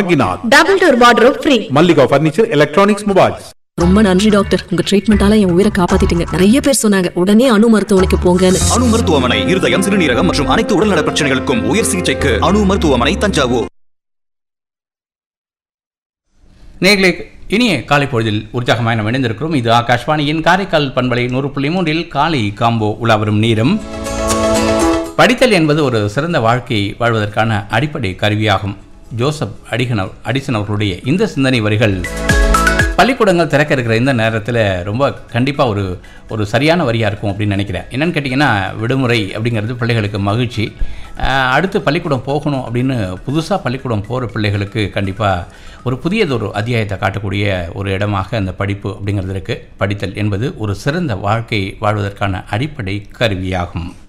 பைக்கினார் double door wardrobe free Mallika furniture electronics mobiles ரொம்ப நன்றி doctor உங்க ட்ரீட்மெண்டால என் உயிரை காப்பாத்திட்டீங்க நிறைய பேர் சொன்னாங்க உடனே அணு மருத்துவமனைக்கு போங்கன்னு அணு மருத்துவமனை இருதயம் சிறுநீரகம் மற்றும் அனைத்து உடல்நல பிரச்சனைகளுக்கும் உயர் சிகிச்சைக்கு அணு மருத்துவமனை தஞ்சாவூர் நேர்களே இனிய காலை பொழுதில் உற்சாகமாக நாம் இணைந்திருக்கிறோம் இது ஆகாஷ்வாணியின் காரைக்கால் பண்பலை நூறு புள்ளி மூன்றில் காலை காம்போ உலாவரும் நேரம் படித்தல் என்பது ஒரு சிறந்த வாழ்க்கையை வாழ்வதற்கான அடிப்படை கருவியாகும் ஜோசப் அடிகனவ் அடிசன் அவர்களுடைய இந்த சிந்தனை வரிகள் பள்ளிக்கூடங்கள் திறக்க இருக்கிற இந்த நேரத்தில் ரொம்ப கண்டிப்பாக ஒரு ஒரு சரியான வரியாக இருக்கும் அப்படின்னு நினைக்கிறேன் என்னன்னு கேட்டிங்கன்னா விடுமுறை அப்படிங்கிறது பிள்ளைகளுக்கு மகிழ்ச்சி ஆஹ் அடுத்து பள்ளிக்கூடம் போகணும் அப்படின்னு புதுசாக பள்ளிக்கூடம் போகிற பிள்ளைகளுக்கு கண்டிப்பாக ஒரு புதியதொரு அத்தியாயத்தை காட்டக்கூடிய ஒரு இடமாக அந்த படிப்பு அப்படிங்கிறது இருக்குது படித்தல் என்பது ஒரு சிறந்த வாழ்க்கை வாழ்வதற்கான அடிப்படை கருவியாகும்